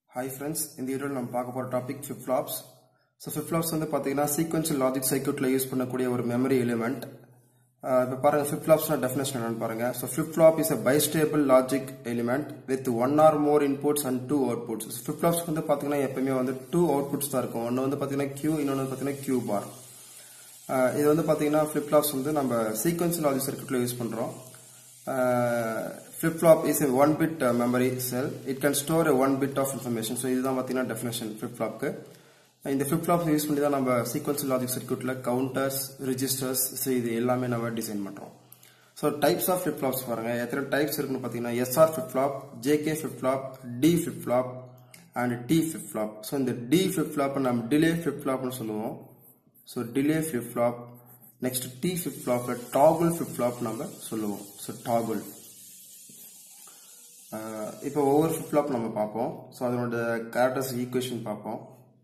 hi friends இந்த வீடியோவில் நம்ம பார்க்க போகிற டாபிக் ஃபிப் ஃப்ளாப்ஸ் ஸோ ஃபிப் ஃப்ளாப்ஸ் வந்து பார்த்தீங்கன்னா சீக்வன்ஷியல் லாஜிக் சர்க்யூட்டில் யூஸ் பண்ணக்கூடிய ஒரு மெமரி எலிமெண்ட் இப்போ பாருங்க ஃபிப் ஃப்ளாப்ஸ்னா டெஃபினேஷன் என்னன்னு பாருங்க so ஃபிப் flop is a bistable logic element with one R more inputs and two outputs ஃபிப் flops வந்து பார்த்தீங்கன்னா எப்பயுமே வந்து டூ அவுட்புட்ஸ் தான் இருக்கும் ஒன்று வந்து பார்த்தீங்கன்னா கியூ இன்னொன்று வந்து பார்த்தீங்கன்னா கியூ பார் இது வந்து பார்த்தீங்கன்னா ஃபிப் ஃப்ளாப்ஸ் வந்து நம்ம சீக்வன்ஷியல் லாஜிக் சர்க்யூட்டில் யூஸ் பண்ணுறோம் flip flop is one bit memory cell it can store one bit of information so இதுதான் பார்த்தீங்கன்னா டெஃபினேஷன் ஃபிளிப் ஃப்ளாப்க்கு இந்த ஃபிளிப் ஃப்ளாப் யூஸ் பண்ணி தான் நம்ம சீக்வன்ஸ் லாஜிக் சர்க்யூட்டில் கவுண்டர்ஸ் ரிஜிஸ்டர்ஸ் ஸோ இது எல்லாமே நம்ம டிசைன் பண்ணுறோம் so types of flip flops பாருங்க எத்தனை டைப்ஸ் இருக்குன்னு பார்த்தீங்கன்னா SR flip flop JK flip flop D flip flop and D flip flop so இந்த டி ஃபிளிப் ஃப்ளாப் நம்ம டிலே ஃபிளிப் ஃப்ளாப்னு சொல்லுவோம் so delay flip flop next D flip ஃப்ளாப்ல toggle flip flop நம்ம சொல்லுவோம் ஸோ டாகுல் இப்போ ஒவ்வொரு ஃபிளிப் ஃப்ளாப் நம்ம பார்ப்போம் ஸோ அதனோட கேரக்டர்ஸ் ஈக்குவேஷன் பார்ப்போம்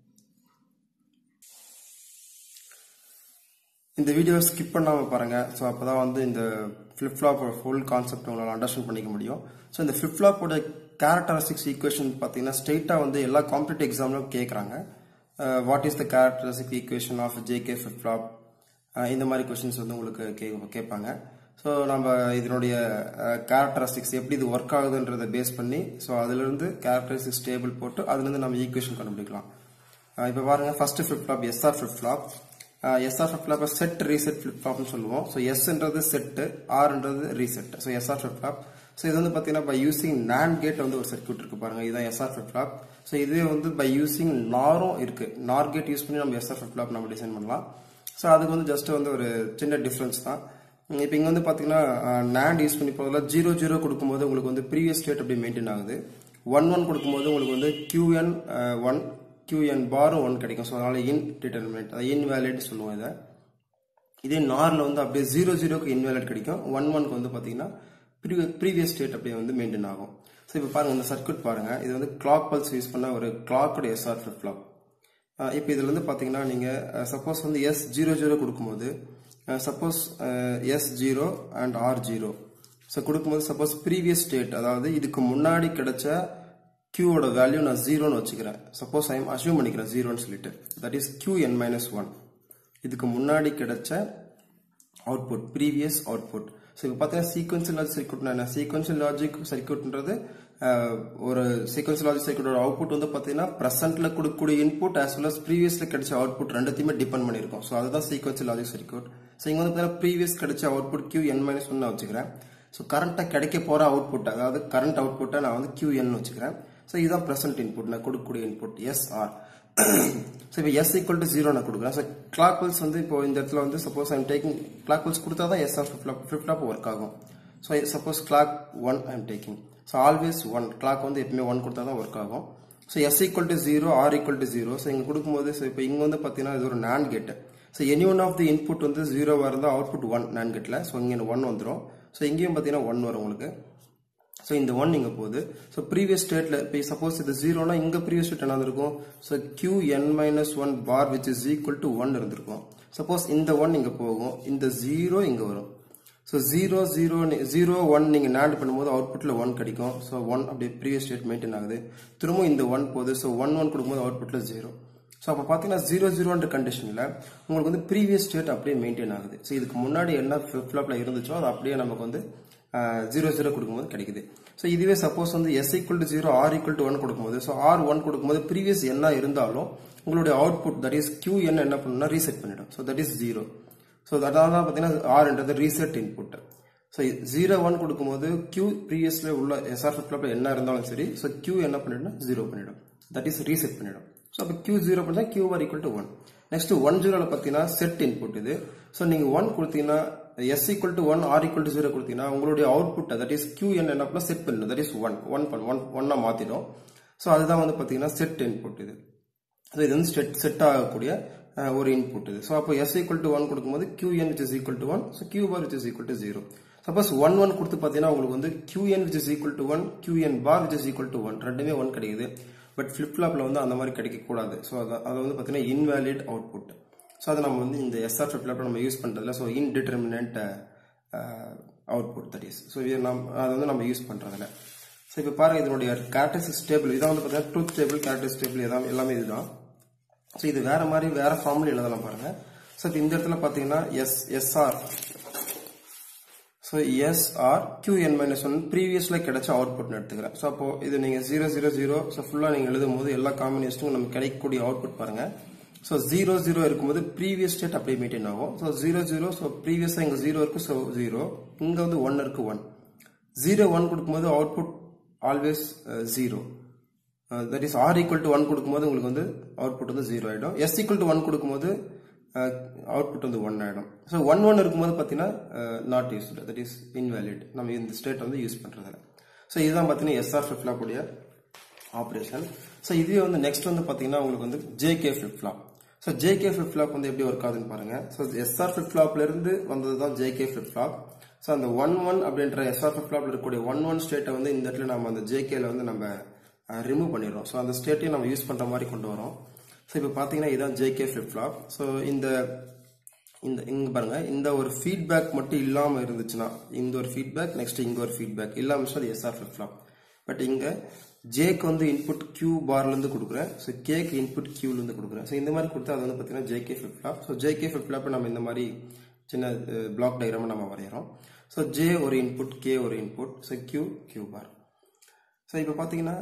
இந்த வீடியோ ஸ்கிப் பண்ணாமல் பாருங்க ஸோ அப்போ தான் வந்து இந்த ஃபிளிப் ஃப்ளாப்போட ஃபுல் கான்செப்ட் உங்களால் அண்டர்ஸ்டாண்ட் பண்ணிக்க முடியும் ஸோ இந்த ஃபிளிப் ஃப்ளாப்போட கேரக்டரிஸ்டிக்ஸ் ஈக்குவேஷன் பார்த்தீங்கன்னா ஸ்ட்ரெயிட்டாக வந்து எல்லா காம்படிட்டிவ் எக்ஸாம்லும் கேட்குறாங்க what is the characteristic equation of JK flip flop இந்த மாதிரி கொஷின்ஸ் வந்து உங்களுக்கு கே கேட்பாங்க ஸோ நம்ம இதனுடைய கேரக்டரிஸ்டிக்ஸ் எப்படி இது ஒர்க் ஆகுதுன்றதை பேஸ் பண்ணி ஸோ அதுலேருந்து கேரக்டரிஸ்டிக்ஸ் டேபிள் போட்டு அதுலேருந்து நம்ம ஈக்குவேஷன் கண்டுபிடிக்கலாம் இப்போ பாருங்க first flip flop SR flip flop SR flip flop set reset flip ஃப்ளாப்னு சொல்லுவோம் ஸோ எஸ்ன்றது செட்டு ஆர்ன்றது reset so SR flip flop so இது வந்து பார்த்தீங்கன்னா பை யூசிங் நேண்ட் கேட் வந்து ஒரு சர்க்கியூட் இருக்கு பாருங்க இதுதான் எஸ்ஆர் ஃபிளிப் ஃப்ளாப் ஸோ இதுவே வந்து பை யூசிங் நாரும் இருக்கு நார் கேட் யூஸ் பண்ணி நம்ம எஸ்ஆர் ஃபிளிப் ஃப்ளாப் நம்ம டிசைன் பண்ணலாம் ஸோ அதுக்கு வந்து ஜஸ்ட் வந்து ஒரு சின்ன டிஃப்ரென்ஸ் தான் இப்போ இங்கே வந்து பார்த்தீங்கன்னா நேண்ட் யூஸ் பண்ணி போதில் ஜீரோ ஜீரோ கொடுக்கும்போது உங்களுக்கு வந்து ப்ரீவியஸ் ஸ்டேட் அப்படியே மெயின்டைன் ஆகுது ஒன் ஒன் கொடுக்கும்போது உங்களுக்கு வந்து QN one QN bar one கிடைக்கும் ஸோ அதனால இன் டிட்டர்மினேட் அதை இன்வேலிட் சொல்லுவோம் இதை இதே நாரில் வந்து அப்படியே ஜீரோ ஜீரோக்கு இன்வேலிட் கிடைக்கும் ஒன் ஒன்க்கு வந்து பார்த்தீங்கன்னா ப்ரீவியஸ் ஸ்டேட் அப்படியே வந்து மெயின்டைன் ஆகும் ஸோ இப்போ பாருங்க இந்த சர்க்கியூட் பாருங்க இது வந்து கிளாக் பல்ஸ் யூஸ் பண்ண ஒரு கிளாக்கோட எஸ்ஆர் ஃபிளிப் ஃப்ளாப் இப்போ இதில் வந்து பார்த்தீங்கன்னா நீங்கள் சப்போஸ் வந்து எஸ் ஜீரோ ஜீரோ கொடுக்கும்போது suppose S zero and R zero so கொடுக்கும்போது சப்போஸ் ப்ரீவியஸ் ஸ்டேட் அதாவது இதுக்கு முன்னாடி கிடைச்ச கியூவோட வேல்யூ நான் ஜீரோன்னு வச்சுக்கிறேன் சப்போஸ் ஐம் அசியூம் பண்ணிக்கிறேன் ஜீரோன்னு சொல்லிட்டு that is Q N minus one இதுக்கு முன்னாடி கிடைச்ச அவுட்புட் ப்ரீவியஸ் அவுட்புட் ஸோ இப்போ பார்த்தீங்கன்னா சீக்வன்சியல் லாஜிக் சர்க்கியூட்னா என்ன சீக்வன்சியல் லாஜிக் சர்க்கியூட்ன்றது ஒரு சீக்வன்ஸ் லாஜிக் சர்க்கியூட்டோட அவுட்புட் வந்து பார்த்தீங்கன்னா ப்ரெசென்ட்ல கொடுக்கக்கூடிய இன்புட் ஆஸ் வெல் அஸ் ப்ரீவியஸ்ல கிடைச்ச அவுட்புட் ரெண்டுத்தையுமே டிபெண்ட் பண்ணிருக்கும் ஸோ அதுதான் சீக்வன்சியல் லாஜிக் சர்க்கியூட் ஸோ இங்க வந்து பார்த்தீங்கன்னா ப்ரீவியஸ் கிடைச்ச output Q N minus one வச்சுக்கிறேன் ஸோ கரண்ட்டாக கிடைக்க போற அவுட்புட் அதாவது கரண்ட் அவுட்புட்டை நான் வந்து கியூ என் வச்சுக்கிறேன் ஸோ இதுதான் ப்ரெசென்ட் இன்புட் நான் கொடுக்கக்கூடிய இன்புட் எஸ் ஆர் ஸோ இப்போ எஸ் ஈக்குவல் டு ஜீரோ நான் கொடுக்குறேன் ஸோ கிளாக் பல்ஸ் வந்து இப்போ இந்த இடத்துல வந்து suppose I'm taking clock pulse கொடுத்தா தான் S R flip flip flop work ஆகும் so suppose clock one I'm taking so always one clock வந்து எப்பவுமே ஒன் கொடுத்தா தான் ஒர்க் ஆகும் so S equal to zero R equal to zero so இங்கே கொடுக்கும்போது ஸோ இப்போ இங்கே வந்து பார்த்தீங்கன்னா இது ஒரு NAND gate so any one of the input வந்து ஜீரோவாக இருந்தால் அவுட்புட் ஒன் நேண்ட் கேட்டில் ஸோ இங்கே ஒன் வந்துடும் ஸோ இங்கேயும் பார்த்தீங்கன்னா ஒன் வரும் உங்களுக்கு ஸோ இந்த ஒன் இங்கே போகுது ஸோ ப்ரீவியஸ் ஸ்டேட்டில் இப்போ சப்போஸ் இது ஜீரோனா இங்கே ப்ரீவியஸ் ஸ்டேட் என்ன இருந்திருக்கும் so Q N minus one bar which is equal to one இருந்திருக்கும் சப்போஸ் இந்த ஒன் இங்கே போகும் இந்த ஜீரோ இங்கே வரும் so zero zero zero one நீங்கள் நேண்ட் பண்ணும்போது அவுட்புட்டில் ஒன் கிடைக்கும் ஸோ ஒன் அப்படியே ப்ரீவியஸ் ஸ்டேட் மெயின்டைன் ஆகுது திரும்ப இந்த ஒன் போகுது ஸோ ஒன் ஒன் கொடுக்கும்போது அவுட்புட்டில் ஜீரோ ஸோ அப்போ பார்த்தீங்கன்னா ஜீரோ ஜீரோன்ற கண்டிஷனில் உங்களுக்கு வந்து ப்ரீவியஸ் ஸ்டேட் அப்படியே மெயின்டைன் ஆகுது ஸோ இதுக்கு முன்னாடி என்ன ஃபிளிப் ஃப்ளாப்பில் இருந்துச்சோ அது அப்படியே நமக்கு வந்து ஜீரோ ஜீரோ கொடுக்கும்போது கிடைக்குது ஸோ இதுவே சப்போஸ் வந்து S equal to zero R equal to one கொடுக்கும்போது ஸோ ஆர் ஒன் கொடுக்கும்போது ப்ரீவியஸ் என்ன இருந்தாலும் உங்களுடைய அவுட்புட் தட் இஸ் கியூ என்ன என்ன பண்ணணும்னா ரீசெட் பண்ணிடும் so that is zero so அதனால தான் பார்த்தீங்கன்னா ஆர்ன்றது reset input so zero one கொடுக்கும்போது கியூ ப்ரீவியஸ்ல உள்ள எஸ்ஆர் ஃபிளிப்ல என்ன இருந்தாலும் சரி ஸோ கியூ என்ன பண்ணிடும் ஜீரோ பண்ணிடும் தட் இஸ் ரீசெட் பண்ணிடும் ஸோ அப்போ கியூ ஜீரோ பண்ணா Q R equal to one next one ஜீரோல பார்த்தீங்கன்னா செட் இன்புட் இது ஸோ நீங்க ஒன் கொடுத்தீங்கன்னா S equal to one R equal to zero கொடுத்தீங்கன்னா உங்களுடைய அவுட்புட் தட் இஸ் கியூ என்ன என்ன செட் பண்ணிடும் தட் இஸ் ஒன் ஒன் பண்ண ஒன் ஒன்னா மாத்திடும் ஸோ அதுதான் வந்து பார்த்தீங்கன்னா செட் இன்புட் இது ஸோ இது வந்து செட் செட் ஆகக்கூடிய ஒரு இன்புட் இது ஸோ அப்போ எஸ் ஈக்குவல் டு ஒன் கொடுக்கும்போது Q N which is equal to one so Q bar which is equal to zero suppose one one கொடுத்து பார்த்தீங்கன்னா உங்களுக்கு வந்து Q N which is equal to one Q N bar which is equal to one ரெண்டுமே one கிடைக்குது but flip ஃப்ளாப்ல வந்து அந்த மாதிரி கிடைக்கக்கூடாது ஸோ அது வந்து பார்த்தீங்கன்னா இன்வேலிட் அவுட்புட் ஸோ அதை நம்ம வந்து இந்த எஸ்ஆர் ஃபிளிப் ஃப்ளாப்ல நம்ம யூஸ் பண்ணுறதுல so indeterminate output that is so நம்ம அதை வந்து நம்ம யூஸ் பண்ணுறதில்ல ஸோ இப்போ பாருங்க இதனுடைய கேரக்டரிஸ்டிக்ஸ் டேபிள் இதான் வந்து பார்த்தீங்கன்னா ட்ரூத் டேபிள் கேரக்டரிஸ்டிக் டேபிள் எல்லாம் எல்லாமே இதுதான் ஸோ இது வேற மாதிரி வேற ஃபார்முல எழுதலாம் பாருங்க ஸோ இப்போ இந்த இடத்துல பார்த்தீங்கன்னா S SR so SR Q N minus one ப்ரீவியஸ்ல கிடைச்ச அவுட்புட்னு எடுத்துக்கிறேன் ஸோ அப்போ இது நீங்க ஜீரோ ஜீரோ ஜீரோ ஸோ ஃபுல்லாக நீங்கள் எழுதும் போது எல்லா காம்பினேஷனும் நமக்கு கிடைக்கக்கூடிய அவுட்புட் பாருங்க ஸோ ஜீரோ ஜீரோ இருக்கும்போது ப்ரீவியஸ் ஸ்டேட் அப்படியே மெயின்டைன் ஆகும் ஸோ ஜீரோ ஜீரோ ஸோ ப்ரீவியஸாக இங்கே ஜீரோ இருக்கு ஸோ ஜீரோ இங்கே வந்து ஒன் இருக்கு ஒன் ஜீரோ ஒன் கொடுக்கும்போது output always zero that is R equal to one கொடுக்கும்போது உங்களுக்கு வந்து அவுட்புட் வந்து ஜீரோ ஆகிடும் எஸ் ஈக்குவல் டு ஒன் கொடுக்கும்போது அவுட்புட் வந்து ஒன் ஆகிடும் ஸோ ஒன் ஒன் இருக்கும்போது பார்த்தீங்கன்னா not used that is invalid நம்ம இந்த ஸ்டேட் வந்து யூஸ் பண்ணுறதில்ல ஸோ இதுதான் பார்த்தீங்கன்னா எஸ்ஆர் ஃபிளிப் ஃப்ளாப்புடைய ஆப்ரேஷன் ஸோ இதுவே வந்து நெக்ஸ்ட் வந்து பார்த்தீங்கன்னா உங்களுக்கு வந்து JK flip flop so JK flip flop வந்து எப்படி ஒர்க் ஆகுதுன்னு பாருங்க ஸோ எஸ்ஆர் ஃபிளிப் ஃப்ளாப்ல இருந்து வந்தது தான் ஜேகே ஃபிளிப் ஃப்ளாப் ஸோ அந்த ஒன் ஒன் அப்படின்ற எஸ்ஆர் ஃபிளிப் ஃப்ளாப்ல இருக்கக்கூடிய ஒன் ஒன் ஸ்டேட்டை வந்து இந்த இடத்துல நம்ம அந்த ஜேகேல வந்து நம்ம ரிமூவ் பண்ணிடுறோம் ஸோ அந்த ஸ்டேட்டையும் நம்ம யூஸ் பண்ணுற மாதிரி கொண்டு வரோம் ஸோ இப்போ பார்த்தீங்கன்னா இதுதான் ஜேகே ஃபிளிப் ஃப்ளாப் ஸோ இந்த இந்த இங்க பாருங்க இந்த ஒரு ஃபீட்பேக் மட்டும் இல்லாம இருந்துச்சுன்னா இந்த ஒரு ஃபீட்பேக் நெக்ஸ்ட் இங்க ஒரு ஃபீட்பேக் இல்லாம அது எஸ்ஆர் ஃபிளிப் ஃப்ளாப் பட் இங்க ஜேக்கு வந்து இன்புட் கியூ பார்ல இருந்து கொடுக்குறேன் ஸோ கேக்கு இன்புட் கியூல இருந்து கொடுக்குறேன் ஸோ இந்த மாதிரி கொடுத்தா அது வந்து பார்த்தீங்கன்னா JK flip flop so JK flip flop நம்ம இந்த மாதிரி சின்ன பிளாக் டயக்ராம் நம்ம வரைகிறோம் ஸோ ஜே ஒரு இன்புட் கே ஒரு input so Q Q bar so இப்போ பார்த்தீங்கன்னா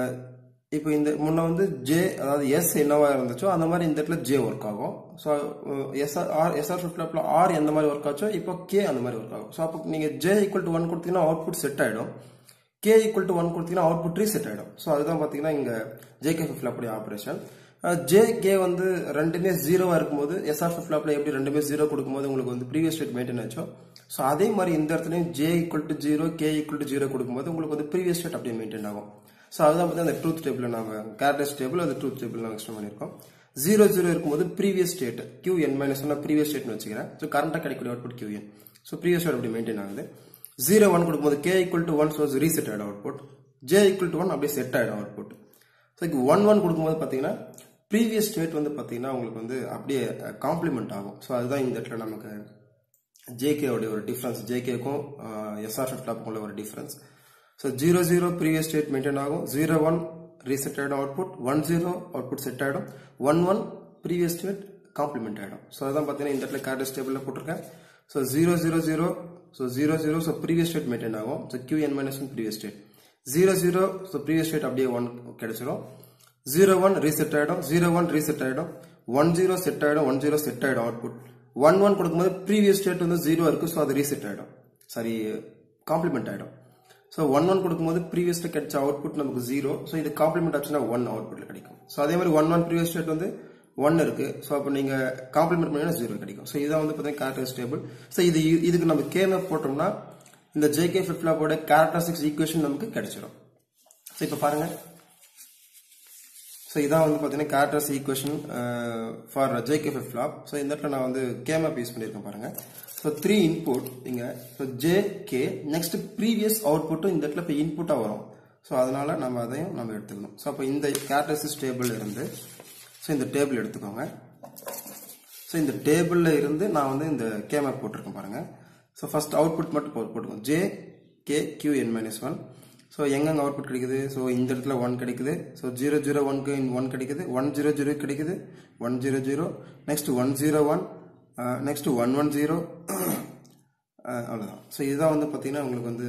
இப்போ இந்த முன்ன வந்து ஜே அதாவது எஸ் என்னவா இருந்துச்சோ அந்த மாதிரி இந்த இடத்துல ஜே ஒர்க் ஆகும் ஸோ எஸ்ஆர் ஆர் எஸ்ஆர் ஃபிளிப்ல ஆர் எந்த மாதிரி ஒர்க் ஆச்சோ இப்போ கே அந்த மாதிரி ஒர்க் ஆகும் ஸோ அப்போ நீங்கள் ஜே ஈக்குவல் டு ஒன் கொடுத்தீங்கன்னா அவுட்புட் செட் ஆகிடும் கே ஈக்குவல் டு ஒன் கொடுத்தீங்கன்னா அவுட்புட் ரீசெட் ஆகிடும் ஸோ அதுதான் பார்த்தீங்கன்னா இங்கே ஜேகே ஃபிளிப்லாப்புடைய ஆப்ரேஷன் ஜே கே வந்து ரெண்டுமே ஜீரோவா இருக்கும்போது எஸ்ஆர் ஃபிளிப்லாப்ல எப்படி ரெண்டுமே ஜீரோ கொடுக்கும்போது உங்களுக்கு வந்து ப்ரீவியஸ் ஸ்டேட் மெயின்டைன் ஆச்சோ ஸோ அதே மாதிரி இந்த இடத்துலையும் J equal to zero K equal to zero கொடுக்கும்போது உங்களுக்கு வந்து ப்ரீவியஸ் ஸ்டேட் அப்படியே மெயின்டைன் ஆகும் ஸோ அதுதான் பார்த்து அந்த ட்ரூத் டேபிள் நம்ம கேரக்டர்ஸ் டேபிள் அது ட்ரூத் டேபிள் நம்ம எக்ஸ்பிளைன் பண்ணியிருக்கோம் ஜீரோ ஜீரோ இருக்கும்போது previous state Q N minus one previous ஸ்டேட்னு வச்சுக்கிறேன் ஸோ கரண்டாக கிடைக்கக்கூடிய output Q N so previous state அப்படி மெயின்டைன் ஆகுது ஜீரோ ஒன் கொடுக்கும்போது K equal to one so reset ஆகிடும் output J equal to one அப்படியே செட் ஆகிடும் அவுட்புட் ஸோ இப்போ ஒன் ஒன் கொடுக்கும்போது பார்த்தீங்கன்னா ப்ரீவியஸ் ஸ்டேட் வந்து பார்த்தீங்கன்னா உங்களுக்கு வந்து அப்படியே காம்ப்ளிமெண்ட் ஆகும் ஸோ அதுதான் இந்த இடத்துல நமக்கு ஜேகேவோடைய ஒரு டிஃப்ரென்ஸ் ஜேகேக்கும் எஸ்ஆர் ஃபிளிப்லாப்புக்கும் உள்ள ஒரு difference so zero zero previous state maintain ஆகும் ஜீரோ ஒன் ரீசெட் ஆகிடும் output one zero output set ஆகிடும் one one previous state complement ஆகிடும் ஸோ அதான் பார்த்தீங்கன்னா இந்த இடத்துல கேரக்டர் டேபிளில் போட்டிருக்கேன் so zero zero zero so zero zero so previous state maintain ஆகும் so Q N minus one previous state zero zero so previous state அப்படியே ஒன் கிடைச்சிடும் ஜீரோ ஒன் ரீசெட் ஆகிடும் ஜீரோ ஒன் ரீசெட் ஆகிடும் one zero set ஆகிடும் one zero set ஆகிடும் output one one கொடுக்கும்போது previous state வந்து zero இருக்கு so அது ரீசெட் ஆகிடும் சாரி காம்ப்ளிமெண்ட் ஆகிடும் ஸோ ஒன் ஒன் கொடுக்கும்போது ப்ரீவியஸ்ல கிடைச்ச அவுட்புட் நமக்கு ஜீரோ ஸோ இது காம்ப்ளிமெண்ட் ஆச்சுன்னா ஒன் அவுட்புட்ல கிடைக்கும் ஸோ அதே மாதிரி ஒன் ஒன் ப்ரீவியஸ் ஸ்டேட் வந்து ஒன் இருக்கு ஸோ அப்போ நீங்க காம்ப்ளிமெண்ட் பண்ணீங்கன்னா ஜீரோ கிடைக்கும் ஸோ இதான் வந்து பார்த்தீங்கன்னா கேரக்டர் ஸ்டேபிள் ஸோ இது இதுக்கு நம்ம கேமப் போட்டோம்னா இந்த ஜேகே ஃபிளிப்லாப்போட கேரக்டரிஸ்டிக்ஸ் ஈக்குவேஷன் நமக்கு கிடைச்சிடும் ஸோ இப்போ பாருங்க ஸோ இதான் வந்து பார்த்தீங்கன்னா characters equation for JK flip flop so இந்த இடத்துல நான் வந்து கேமப் யூஸ் பண்ணியிருக்கேன் பாருங்க ஸோ த்ரீ இன்புட் இங்கே so J K next previous அவுட்புட்டும் இந்த இடத்துல இப்போ இன்புட்டாக வரும் ஸோ அதனால நம்ம அதையும் நம்ம எடுத்துக்கணும் ஸோ அப்போ இந்த கேரக்டரிஸ்டிக்ஸ் டேபிள் இருந்து ஸோ இந்த டேபிள் எடுத்துக்கோங்க ஸோ இந்த டேபிளில் இருந்து நான் வந்து இந்த கேமப் போட்டிருக்கேன் பாருங்க ஸோ ஃபர்ஸ்ட் அவுட்புட் மட்டும் போட்டு போட்டுக்கோங்க J K Q N minus one so எங்கெங்க அவுட்புட் கிடைக்குது ஸோ இந்த இடத்துல ஒன் கிடைக்குது ஸோ ஜீரோ ஜீரோ ஒன்க்கு ஒன் கிடைக்குது ஒன் ஜீரோ ஜீரோ கிடைக்குது one zero zero next one zero one next one one zero அவ்வளோதான் ஸோ இதுதான் வந்து பார்த்தீங்கன்னா உங்களுக்கு வந்து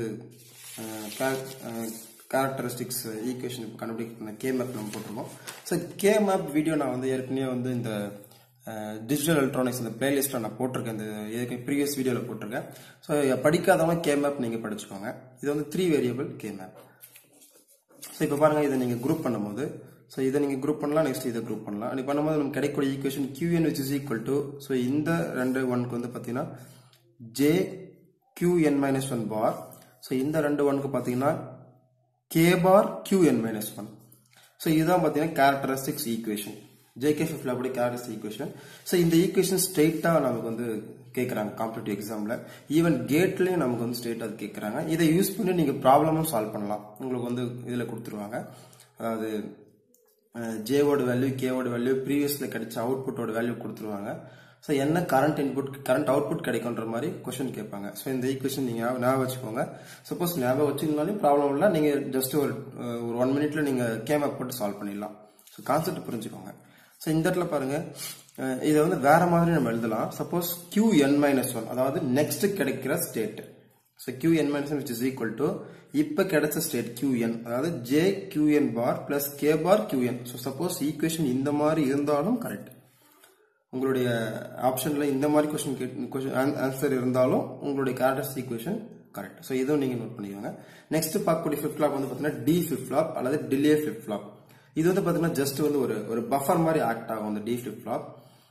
கேரக்டரிஸ்டிக்ஸ் ஈக்குவேஷன் கண்டுபிடிக்க கே மேப் நம்ம போட்டிருக்கோம் ஸோ கே மேப் வீடியோ நான் வந்து ஏற்கனவே வந்து இந்த டிஜிட்டல் எலக்ட்ரானிக்ஸ் இந்த பிளேலிஸ்ட்டில் நான் போட்டிருக்கேன் இந்த இதுக்கு ப்ரீவியஸ் வீடியோவில் போட்டிருக்கேன் ஸோ படிக்காதவங்க கே மேப் நீங்கள் படிச்சுக்கோங்க இது வந்து three variable K map so இப்போ பாருங்கள் இதை நீங்கள் குரூப் பண்ணும்போது ஸோ இதை நீங்கள் குரூப் பண்ணலாம் நெக்ஸ்ட் இதை குரூப் பண்ணலாம் அப்படி பண்ணும்போது நமக்கு கிடைக்கக்கூடிய equation Q N which is equal to so இந்த ரெண்டு ஒன்க்கு வந்து பார்த்தீங்கன்னா J Q N minus one bar so இந்த ரெண்டு ஒன்க்கு பார்த்தீங்கன்னா K bar Q N minus one so இதுதான் பார்த்தீங்கன்னா கேரக்டரிஸ்டிக்ஸ் ஈக்குவேஷன் ஜேகே ஃபிஃப்ல அப்படி கேரக்டர்ஸ் ஈக்குவேஷன் ஸோ இந்த ஈக்குவேஷன் ஸ்ட்ரெயிட்டாக நமக்கு வந்து கேட்குறாங்க காம்படிட்டிவ் எக்ஸாமில் ஈவன் கேட்லேயும் நமக்கு வந்து ஸ்ட்ரெயிட்டாக அது கேட்குறாங்க இதை யூஸ் பண்ணி நீங்கள் ப்ராப்ளமும் சால்வ் பண்ணலாம் உங்களுக்கு வந்து இதில் கொடுத்துருவாங்க அதாவது ஜேவோட வேல்யூ கேவோட வேல்யூ ப்ரீவியஸில் கிடைச்ச அவுட்புட்டோட வேல்யூ கொடுத்துருவாங்க ஸோ என்ன கரண்ட் இன்புட் கரண்ட் அவுட்புட் கிடைக்குன்ற மாதிரி கொஸ்டின் கேட்பாங்க ஸோ இந்த ஈக்குவேஷன் நீங்கள் ஞாபகம் வச்சுக்கோங்க சப்போஸ் ஞாபகம் வச்சுருந்தாலும் ப்ராப்ளம் இல்லை நீங்கள் ஜஸ்ட் ஒரு ஒரு ஒன் மினிட்ல நீங்கள் கேம் போட்டு சால்வ் பண்ணிடலாம் ஸோ கான்செப்ட் புரிஞ்சுக்கோங்க ஸோ இந்த இடத்துல பாருங்க இதை வந்து வேற மாதிரி நம்ம எழுதலாம் suppose Q N minus one அதாவது நெக்ஸ்ட் கிடைக்கிற state so Q N minus one which is equal to இப்போ கிடைச்ச ஸ்டேட் கியூஎன் அதாவது J Q N bar plus K bar Q N so suppose equation இந்த மாதிரி இருந்தாலும் கரெக்ட் உங்களுடைய ஆப்ஷன்ல இந்த மாதிரி கொஸ்டின் கொஸ்டின் ஆன்சர் இருந்தாலும் உங்களுடைய கேரக்டர்ஸ் ஈக்குவேஷன் கரெக்ட் ஸோ இதுவும் நீங்க நோட் பண்ணிக்கோங்க நெக்ஸ்ட் பார்க்கக்கூடிய ஃபிளிப் ஃப்ளாப் வந்து பார்த்தீங்கன்னா டி ஃபிளிப் ஃப்ளாப் அல்லது டிலே ஃபிளிப் ஃப்ளாப் இது வந்து பார்த்தீங்கன்னா ஜஸ்ட் வந்து ஒரு ஒரு பஃபர் மாதிரி ஆக்ட் ஆகும் அந்த டி ஃபிளிப் ஃப்ளாப்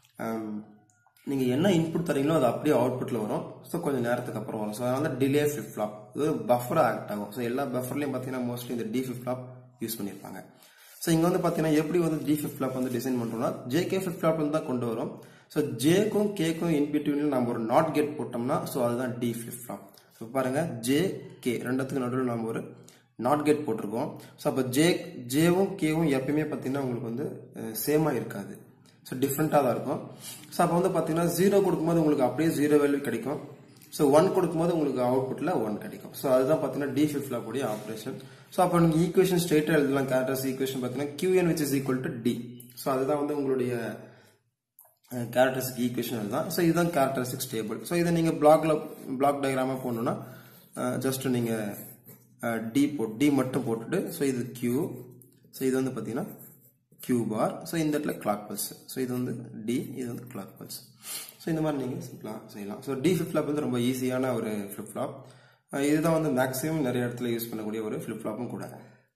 நீங்கள் என்ன இன்புட் தரீங்களோ அது அப்படியே அவுட்புட்டில் வரும் ஸோ கொஞ்சம் நேரத்துக்கு அப்புறம் வரும் ஸோ அதனால டிலே ஃபிளிப் ஃப்ளாப் இது பஃபராக ஆக்ட் ஆகும் ஸோ எல்லா பஃபர்லையும் பார்த்தீங்கன்னா மோஸ்ட்லி இந்த டி ஃபிளிப் ஃப்ளாப் யூஸ் பண்ணியிருப்பாங்க ஸோ இங்கே வந்து பார்த்தீங்கன்னா எப்படி வந்து டி ஃபிளிப் ஃப்ளாப் வந்து டிசைன் பண்ணுறோம்னா ஜேகே ஃபிளிப் ஃப்ளாப் தான் கொண்டு வரும் ஸோ ஜேக்கும் கேக்கும் இன்பிட்வீனில் நம்ம ஒரு நாட் கேட் போட்டோம்னா ஸோ அதுதான் டி ஃபிளிப் ஃப்ளாப் ஸோ பாருங்க ஜே கே ரெண்டுத்துக்கு நடுவில் நம்ம ஒரு நாட் கேட் போட்டிருக்கோம் ஸோ அப்போ ஜே ஜேவும் கேவும் எப்பயுமே பார்த்தீங்கன்னா உங்களுக்கு வந்து சேமாக இருக்காது ஸோ டிஃப்ரெண்ட்டாக தான் இருக்கும் ஸோ அப்போ வந்து பார்த்தீங்கன்னா ஜீரோ கொடுக்கும்போது உங்களுக்கு அப்படியே ஜீரோ வேல்யூ கிடைக்கும் ஸோ ஒன் கொடுக்கும்போது உங்களுக்கு அவுட்புட்டில் ஒன் கிடைக்கும் ஸோ அதுதான் பார்த்தீங்கன்னா டி ஃபிஃப்ல கூடிய ஆப்ரேஷன் ஸோ அப்போ நீங்கள் ஈக்குவேஷன் ஸ்ட்ரெயிட்டாக எழுதலாம் கேரக்டர்ஸ் ஈக்குவேஷன் பார்த்தீங்கன்னா Q N which is equal to D so அதுதான் வந்து உங்களுடைய கேரக்டரிஸ்டிக் ஈக்குவேஷன் அதுதான் ஸோ இதுதான் கேரக்டரிஸ்டிக் ஸ்டேபிள் ஸோ இதை நீங்கள் பிளாக்ல பிளாக் டயக்ராமாக போடணும்னா ஜஸ்ட் நீங்கள் டி போ டி மட்டும் போட்டுட்டு ஸோ இது கியூ ஸோ இது வந்து பார்த்தீங்கன்னா கியூ பார் ஸோ இந்த இடத்துல கிளாக் பல்ஸ் ஸோ இது வந்து டி இது வந்து கிளாக் பல்ஸ் ஸோ இந்த மாதிரி நீங்கள் சிம்பிளாக செய்யலாம் ஸோ டி ஃபிளிப் ஃப்ளாப் வந்து ரொம்ப ஈஸியான ஒரு ஃபிளிப் ஃப்ளாப் இதுதான் வந்து மேக்ஸிமம் நிறைய இடத்துல யூஸ் பண்ணக்கூடிய ஒரு ஃபிளிப் ஃப்ளாப்பும் கூட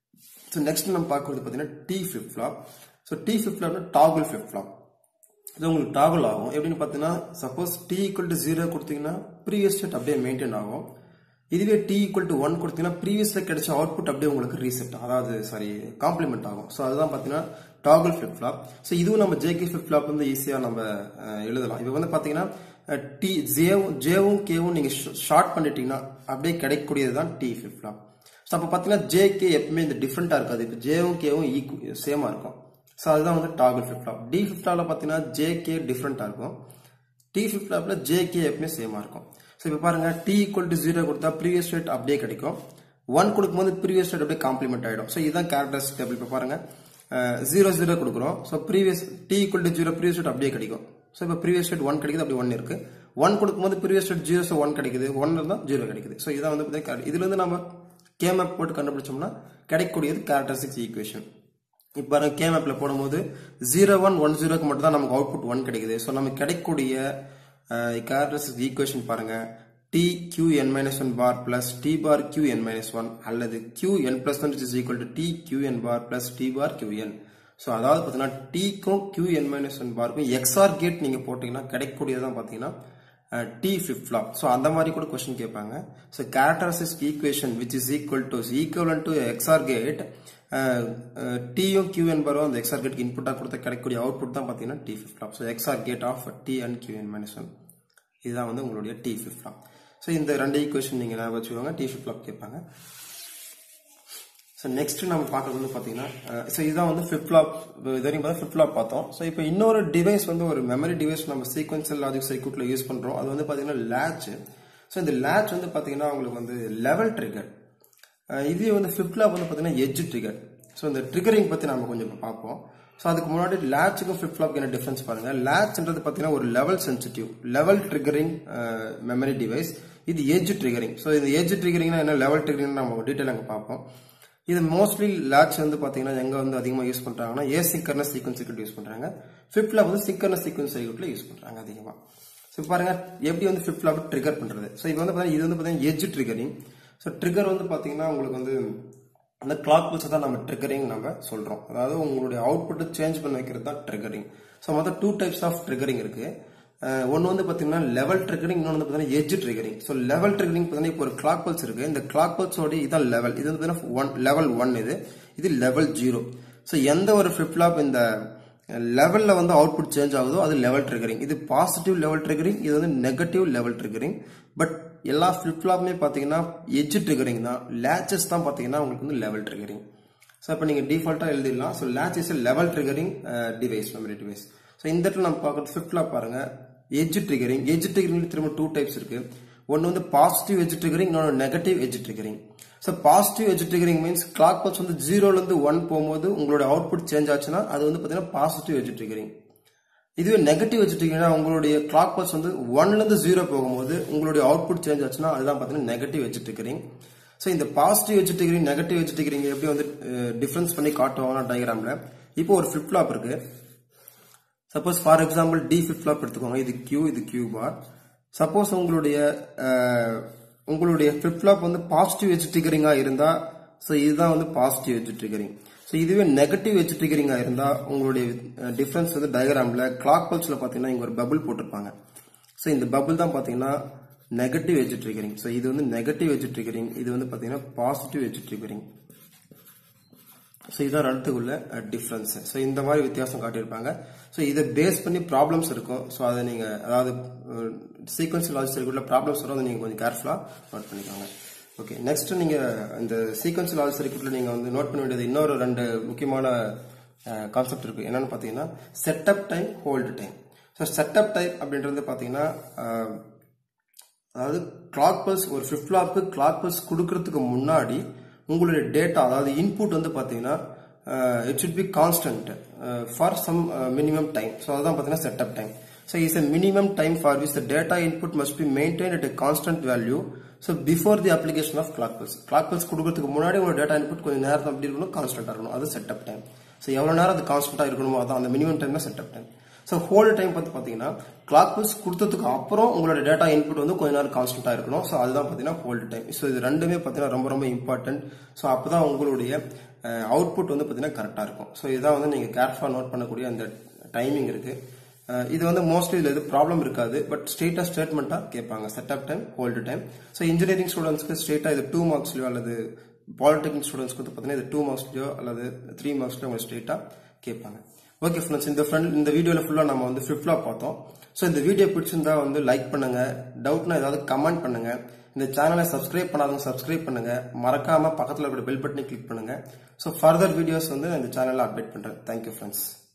ஸோ நெக்ஸ்ட் நம்ம பார்க்கறது பார்த்தீங்கன்னா D flip flop so T flip ஃப்ளாப்னா டாகுல் ஃபிளிப் ஃப்ளாப் இது உங்களுக்கு டாகுல் ஆகும் எப்படின்னு பார்த்தீங்கன்னா suppose T equal to zero கொடுத்தீங்கன்னா ப்ரீவியஸ் ஸ்டேட் அப்படியே மெயின்டைன் ஆகும் இதுவே டி ஈக்குவல் டு ஒன் கொடுத்தீங்கன்னா ப்ரீவியஸ்ல கிடைச்ச அவுட்புட் அப்படியே உங்களுக்கு ரீசெட் அதாவது சாரி காம்ப்ளிமெண்ட் ஆகும் ஸோ அதுதான் பார்த்தீங்கன்னா டாகுல் ஃபிளிப் ஃப்ளாப் ஸோ இதுவும் நம்ம ஜேகே ஃபிளிப் ஃப்ளாப் வந்து ஈஸியாக நம்ம எழுதலாம் இப்போ வந்து பார்த்தீங்கன்னா டி ஜேவும் ஜேவும் கேவும் நீங்கள் ஷார்ட் பண்ணிட்டீங்கன்னா அப்படியே கிடைக்கக்கூடியது தான் டி ஃபிளிப் ஃப்ளாப் ஸோ அப்போ பார்த்தீங்கன்னா ஜேகே எப்பவுமே இந்த டிஃப்ரெண்ட்டாக இருக்காது இப்போ ஜேவும் கேவும் ஈக்கு சேமாக இருக்கும் ஸோ அதுதான் வந்து toggle flip flop D flip ஃப்ளாப்ல பார்த்தீங்கன்னா ஜேகே டிஃப்ரெண்ட்டாக இருக்கும் டி ஃபிளிப் ஃப்ளாப்ல ஜேகே எப்பவுமே சேமாக இருக்கும் ஸோ இப்போ பாருங்க டி ஈக்குவல் டு ஜீரோ கொடுத்தா ப்ரீவியஸ் ரேட் அப்படியே கிடைக்கும் ஒன் கொடுக்கும்போது ப்ரீவியஸ் ரேட் அப்படியே காம்ப்ளிமெண்ட் ஆகிடும் ஸோ இதுதான் கேரக்டரிஸ்டிக் டேபிள் இப்போ பாருங்க ஜீரோ ஜீரோ கொடுக்குறோம் so previous T equal to zero previous rate அப்படியே கிடைக்கும் ஸோ இப்போ ப்ரீவியஸ் ரேட் ஒன் கிடைக்குது அப்படி ஒன் இருக்கு ஒன் கொடுக்கும்போது previous rate zero so one கிடைக்குது ஒன் இருந்தால் ஜீரோ கிடைக்குது ஸோ இதான் வந்து பார்த்தீங்கன்னா இதுல இருந்து நம்ம கேமப் போட்டு கண்டுபிடிச்சோம்னா கிடைக்கக்கூடியது கேரக்டரிஸ்டிக்ஸ் ஈக்குவேஷன் இப்போ பாருங்க கேமப்ல போடும்போது ஜீரோ ஒன் ஒன் ஜீரோக்கு மட்டும் தான் நமக்கு அவுட்புட் ஒன் கிடைக்குது ஸோ நமக்கு கிடைக்கக்கூடிய கேரக்டரிஸ்டிக் ஈக்குவேஷன் பாருங்க T Q N minus one bar plus T bar Q N minus one அல்லது Q N plus one is equal to T Q N bar plus T bar Q N so அதாவது பார்த்தீங்கன்னா டிக்கும் Q N minus one பார்க்கும் XOR gate நீங்கள் போட்டிங்கன்னா கிடைக்கக்கூடியதான் பார்த்தீங்கன்னா D flip flop so அந்த மாதிரி கூட கொஸ்டின் கேட்பாங்க so characteristic equation which is equal to ஈக்குவலன் டு எக்ஸ்ஆர் கேட் டியும் கியூ என் பாரும் அந்த எக்ஸ்ஆர் கேட்க்கு இன்புட்டாக கொடுத்த கிடைக்கக்கூடிய அவுட்புட் தான் பார்த்தீங்கன்னா D flip flop so XOR gate of T and Q N minus one இதுதான் வந்து உங்களுடைய டி ஃபிளிப் ஃப்ளாப் ஸோ இந்த ரெண்டு ஈக்குவேஷன் நீங்கள் ஞாபகம் வச்சுக்கோங்க டி ஃபிளிப் ஃப்ளாப் கேட்பாங்க ஸோ நெக்ஸ்ட் நம்ம பார்க்கறது வந்து பார்த்தீங்கன்னா ஸோ இதுதான் வந்து ஃபிளிப் ஃப்ளாப் இது வரைக்கும் பார்த்தா ஃபிளிப் ஃப்ளாப் பார்த்தோம் ஸோ இப்போ இன்னொரு டிவைஸ் வந்து ஒரு மெமரி டிவைஸ் நம்ம சீக்வன்சியல் லாஜிக் சர்க்யூட்ல யூஸ் பண்ணுறோம் அது வந்து பார்த்தீங்கன்னா லேட்ச் ஸோ இந்த லேட்ச் வந்து பார்த்தீங்கன்னா உங்களுக்கு வந்து லெவல் ட்ரிகர் இதே வந்து ஃபிளிப் ஃப்ளாப் வந்து பார்த்தீங்கன்னா எட்ஜ் ட்ரிகர் ஸோ இந்த ட்ரிகரிங் பற்றி நம்ம கொஞ்சம் இப்போ பார்ப்போம் ஸோ அதுக்கு முன்னாடி லேட்சுக்கும் ஃபிளிப் ஃப்ளாப்க்கு என்ன டிஃபரன்ஸ் பாருங்க லேட்ச்ன்றது பார்த்தீங்கன்னா ஒரு level sensitive level triggering memory device இது ஏஜ் ட்ரிகரிங் ஸோ இந்த ஏஜ் ட்ரிகரிங்னா என்ன லெவல் ட்ரிகரிங் நம்ம டீட்டெயில் அங்கே பார்ப்போம் இது மோஸ்ட்லி லேட்ச் வந்து பார்த்தீங்கன்னா எங்க வந்து அதிகமாக யூஸ் பண்றாங்கன்னா asynchronous sequence circuit use பண்றாங்க ஃபிளிப்ல வந்து சிங்கர்னஸ் சீக்வன்ஸ் சர்க்யூட்ல யூஸ் பண்றாங்க அதிகமாக ஸோ பாருங்க எப்படி வந்து ஃபிளிப் ஃப்ளாப் ட்ரிகர் பண்றது ஸோ இது வந்து பார்த்தீங்கன்னா இது வந்து பார்த்தீங்கன்னா எஜ் ட்ரிகரிங் ஸோ ட்ரிகர் வந்து பார்த்தீங்கன்னா உங்களுக்கு வந்து அந்த கிளாக் பல்ஸ் தான் நம்ம ட்ரிகரிங் நம்ம சொல்றோம் அதாவது உங்களுடைய அவுட்புட் சேஞ்ச் பண்ண வைக்கிறது தான் ட்ரிகரிங் ஸோ மொத்தம் டூ டைப்ஸ் ஆஃப் ட்ரிகரிங் இருக்கு ஒன்று வந்து பார்த்தீங்கன்னா லெவல் ட்ரிகரிங் இன்னொன்று வந்து பார்த்தீங்கன்னா edge triggering so level triggering பார்த்தீங்கன்னா இப்போ ஒரு கிளாக் பல்ஸ் இருக்கு இந்த கிளாக் பல்ஸோட இதான் லெவல் இது வந்து பார்த்தீங்கன்னா ஒன் லெவல் ஒன் இது இது லெவல் ஜீரோ ஸோ எந்த ஒரு ஃபிளிப் ஃப்ளாப் இந்த லெவல்ல வந்து அவுட்புட் சேஞ்ச் ஆகுதோ அது லெவல் ட்ரிகரிங் இது பாசிட்டிவ் லெவல் ட்ரிகரிங் இது வந்து நெகட்டிவ் லெவல் ட்ரிகரிங் பட் எல்லா ஃபிளிப் ஃப்ளாப்புமே பார்த்தீங்கன்னா எஜ் ட்ரிகரிங் தான் லேச்சஸ் தான் பார்த்தீங்கன்னா உங்களுக்கு வந்து லெவல் ட்ரிகரிங் ஸோ இப்போ நீங்கள் டிஃபால்ட்டாக எழுதிடலாம் so latch is level triggering device memory device so இந்த இடத்துல நம்ம பார்க்குறது ஃபிளிப் ஃப்ளாப் பாருங்க எஜ் ட்ரிகரிங் எஜ் ட்ரிகரிங் திரும்ப டூ டைப்ஸ் இருக்கு ஒன்று வந்து பாசிட்டிவ் எஜ் ட்ரிகரிங் இன்னொன்று negative edge triggering so positive edge triggering means clock pulse வந்து ஜீரோலேருந்து ஒன் போகும்போது உங்களோட அவுட்புட் சேஞ்ச் ஆச்சுன்னா அது வந்து பார்த்தீங்கன்னா பாசிட்டிவ் எஜ் ட்ரிகரிங் இதுவே நெகட்டிவ் வச்சுட்டீங்கன்னா உங்களுடைய கிளாக் பல்ஸ் வந்து ஒன்ல இருந்து ஜீரோ போகும்போது உங்களுடைய அவுட்புட் சேஞ்ச் ஆச்சுன்னா அதுதான் பார்த்தீங்கன்னா நெகட்டிவ் வெஜிட்டிகரிங் ஸோ இந்த பாசிட்டிவ் வெஜிட்டிகரிங் நெகட்டிவ் வெஜிட்டிகரிங் எப்படி வந்து டிஃபரன்ஸ் பண்ணி காட்டுவாங்கன்னா டயக்ராம்ல இப்போ ஒரு ஃபிளிப் ஃப்ளாப் இருக்கு suppose for example D flip flop எடுத்துக்கோங்க இது கியூ இது கியூ பார் சப்போஸ் உங்களுடைய அஹ், உங்களுடைய ஃபிளிப் ஃப்ளாப் வந்து பாசிட்டிவ் எஜ் ட்ரிகரிங்கா இருந்தா ஸோ இதுதான் வந்து பாசிட்டிவ் எஜ் ட்ரிகரிங் ஸோ இதுவே நெகட்டிவ் எஜ் ட்ரிகரிங்கா இருந்தா உங்களுடைய டிஃபரன்ஸ் வந்து டயக்ராம்ல கிளாக் பல்ஸ்ல பாத்தீங்கன்னா இங்க ஒரு பபிள் போட்டிருப்பாங்க ஸோ இந்த பபிள் தான் பாத்தீங்கன்னா நெகட்டிவ் எஜ் ட்ரிகரிங் ஸோ இது வந்து நெகட்டிவ் எஜ் ட்ரிகரிங் இது வந்து பாத்தீங்கன்னா பாசிட்டிவ் எஜ் ட்ரிகரிங் ஸோ இதான் ரெண்டுத்துக்குள்ள டிஃப்ரென்ஸ் ஸோ இந்த மாதிரி வித்தியாசம் காட்டியிருப்பாங்க ஸோ இதை பேஸ் பண்ணி ப்ராப்ளம்ஸ் இருக்கும் ஸோ அதை நீங்கள் அதாவது சீக்வன்ஸ் லாஜிக் சர்க்கியூட்ல ப்ராப்ளம்ஸ் வரும் அதை நீங்கள் கொஞ்சம் கேர்ஃபுல்லாக நோட் பண்ணிக்கோங்க ஓகே நெக்ஸ்ட் நீங்கள் இந்த சீக்வன்ஸ் லாஜிக் சர்க்கியூட்ல நீங்கள் வந்து நோட் பண்ண வேண்டியது இன்னொரு ரெண்டு முக்கியமான கான்செப்ட் இருக்கு என்னன்னு பார்த்தீங்கன்னா setup time hold time so setup time அப்படின்றது பார்த்தீங்கன்னா அஹ், அதாவது கிளாக் பல்ஸ் ஒரு ஃபிளிப் ஃப்ளாப்க்கு கிளாக் பல்ஸ் கொடுக்கறதுக்கு முன்னாடி உங்களுடைய டேட்டா அதாவது இன்புட் வந்து பார்த்தீங்கன்னா it should be constant for some minimum time so அதுதான் பார்த்தீங்கன்னா setup time so is a minimum time for which the data input must be maintained at a constant value so before the application of clock pulse clock pulse கொடுக்கறதுக்கு முன்னாடி உங்களோட data input கொஞ்சம் நேரம் அப்படி இருக்கணும் கான்ஸ்டன்டாக இருக்கணும் அது செட்டப் டைம் ஸோ எவ்வளோ நேரம் அது கான்ஸ்டன்டாக இருக்கணுமோ அதான் அந்த மினிமம் டைம் தான் setup time so hold time பார்த்து பார்த்தீங்கன்னா கிளாக் பல்ஸ் கொடுத்ததுக்கு அப்புறம் உங்களோட டேட்டா இன்புட் வந்து கொஞ்ச நேரம் கான்ஸ்டன்டாக இருக்கணும் ஸோ அதுதான் பார்த்தீங்கன்னா ஹோல்டு டைம் ஸோ இது ரெண்டுமே பார்த்தீங்கன்னா ரொம்ப ரொம்ப இம்பார்ட்டன்ட் ஸோ அப்போ தான் உங்களுடைய அவுட்புட் வந்து பார்த்தீங்கன்னா கரெக்டாக இருக்கும் ஸோ இதான் வந்து நீங்கள் கேர்ஃபுல்லாக நோட் பண்ணக்கூடிய அந்த டைமிங் இருக்கு அஹ் இது வந்து மோஸ்ட்லி இதில் எது ப்ராப்ளம் இருக்காது பட் ஸ்ட்ரெயிட்டாக ஸ்டேட்மெண்ட்டாக கேட்பாங்க setup time hold time so engineering ஸ்டூடெண்ட்ஸ்க்கு ஸ்ட்ரெயிட்டாக இது டூ மார்க்ஸ்லையோ அல்லது பாலிடெக்னிக் ஸ்டூடெண்ட்ஸ்க்கு வந்து பார்த்தீங்கன்னா இது டூ மார்க்ஸ்லையோ அல்லது த்ரீ மார்க்ஸ்லையோ அவங்க ஸ்ட்ரெயிட்டாக கேட்பாங்க ஓகே ஃப்ரெண்ட்ஸ் இந்த ஃப்ரெண்ட் இந்த வீடியோவில் ஃபுல்லாக நம்ம வந்து ஃபிளிப் ஃப்ளாப் பார்த்தோம் ஸோ இந்த வீடியோ பிடிச்சிருந்தா வந்து லைக் பண்ணுங்க டவுட்னா ஏதாவது கமெண்ட் பண்ணுங்க இந்த சேனலை சப்ஸ்கிரைப் பண்ணாதவங்க சப்ஸ்கிரைப் பண்ணுங்க மறக்காம பக்கத்தில் இருக்கிற பெல் பட்டனை கிளிக் பண்ணுங்க ஸோ ஃபர்தர் வீடியோஸ் வந்து நான் இந்த சேனலில் அப்டேட் பண்ணுறேன் தேங்க்யூ ஃப்ரெண்ட்ஸ்